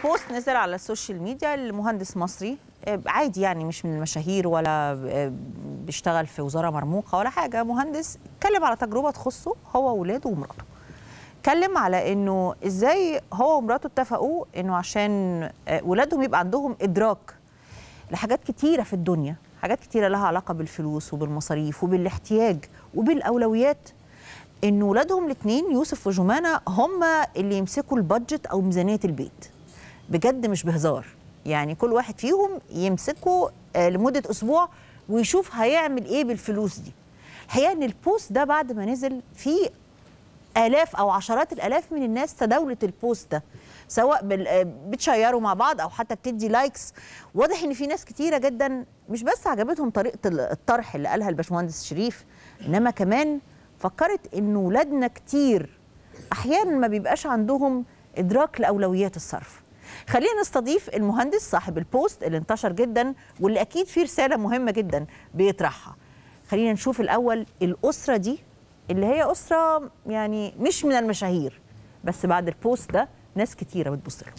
بوست نزل على السوشيال ميديا لمهندس مصري آه، عادي يعني مش من المشاهير ولا آه، بيشتغل في وزاره مرموقه ولا حاجه مهندس اتكلم على تجربه تخصه هو وولاده ومراته اتكلم على انه ازاي هو ومراته اتفقوا انه عشان آه، ولادهم يبقى عندهم ادراك لحاجات كتيره في الدنيا حاجات كتيره لها علاقه بالفلوس وبالمصاريف وبالاحتياج وبالاولويات ان ولادهم الاثنين يوسف وجمانه هم اللي يمسكوا البادجت او ميزانيه البيت بجد مش بهزار يعني كل واحد فيهم يمسكه آه، لمده اسبوع ويشوف هيعمل ايه بالفلوس دي الحقيقه ان البوست ده بعد ما نزل في الاف او عشرات الالاف من الناس تداولت البوست ده سواء بال- آه، بتشيروا مع بعض او حتى بتدي لايكس واضح ان في ناس كتيره جدا مش بس عجبتهم طريقه ال- الطرح اللي قالها الباشمهندس شريف انما كمان فكرت ان ولادنا كتير احيانا ما بيبقاش عندهم ادراك لاولويات الصرف خلينا نستضيف المهندس صاحب البوست اللي انتشر جدا واللي اكيد فيه رساله مهمه جدا بيطرحها خلينا نشوف الاول الاسره دي اللي هي اسره يعني مش من المشاهير بس بعد البوست ده ناس كتيره بتبص لهم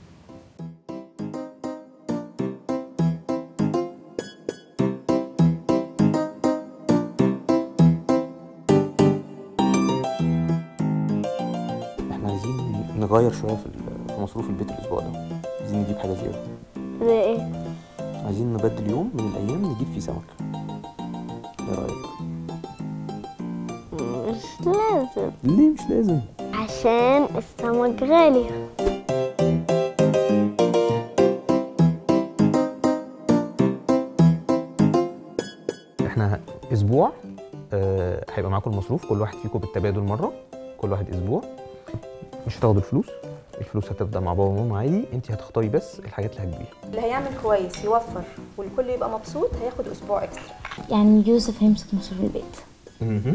احنا عايزين نغير شويه في ال- في مصروف البيت الاسبوع ده عايزين نجيب حاجه زياده زي ايه؟ عايزين نبدل يوم من الايام نجيب فيه سمك ايه رايك مش لازم ليه مش لازم عشان السمك غالي احنا اسبوع آه، هيبقى معاكم المصروف كل واحد فيكم بالتبادل مره كل واحد اسبوع مش هتاخدوا الفلوس الفلوس هتبدا مع بابا وماما عادي انت هتختاري بس الحاجات اللي هتجيبيها اللي هيعمل كويس يوفر والكل يبقى مبسوط هياخد اسبوع اكسترا يعني يوسف هيمسك مصروف البيت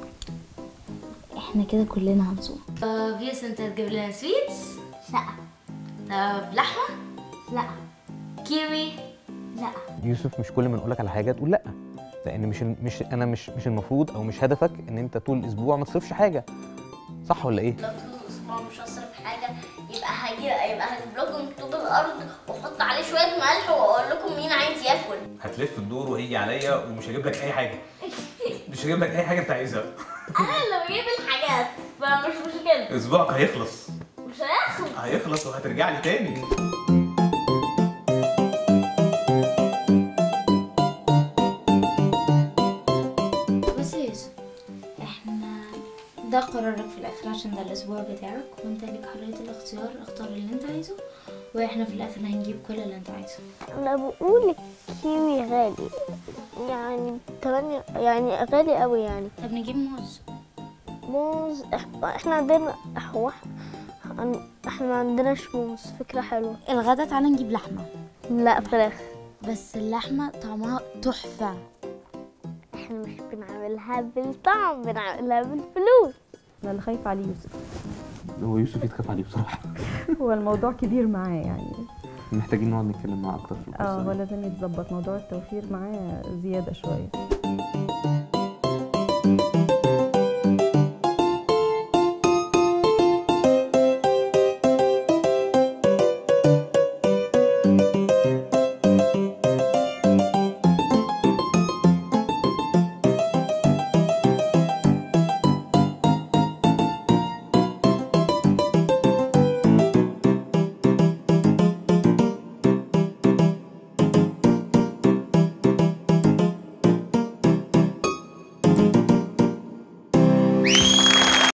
احنا كده كلنا هنصوم طب يوسف انت هتجيب لنا سويتس؟ لا طب لحمة؟ لا كيوي؟ لا يوسف مش كل ما نقول لك على حاجه تقول لا لان مش مش انا مش مش المفروض او مش هدفك ان انت طول الاسبوع ما تصرفش حاجه صح ولا ايه لو طول الاسبوع مش هصرف حاجة يبقى هجيب يبقى هجيب لكم طوب الارض واحط عليه شوية ملح واقول لكم مين عايز ياكل هتلف الدور وهيجي عليا ومش هجيب لك اي حاجه مش هجيب لك اي حاجه انت عايزها انا اللي بجيب الحاجات فمش مشكلة اسبوعك هيخلص مش هياخد هيخلص وهترجع لي تاني بص يا يوسف احنا ده قرارك في الاخر عشان ده الاسبوع بتاعك وانت ليك حرية الاختيار اختار اللي انت عايزه واحنا في الاخر هنجيب كل اللي انت عايزه انا بقول الكيوي غالي يعني تمانية يعني غالي قوي يعني طب نجيب موز موز إح- احنا عندنا هو إح- عن- احنا ما عندناش موز فكرة حلوة الغدا تعالى نجيب لحمة لا فراخ بس اللحمة طعمها تحفة احنا مش بنعملها بالطعم بنعملها بالفلوس انا اللي خايف عليه يوسف هو يوسف يتخاف عليه بصراحه هو الموضوع كبير معاه يعني محتاجين نقعد نتكلم معاه اكتر في اه القصه هو دي. لازم يتظبط موضوع التوفير معاه زياده شويه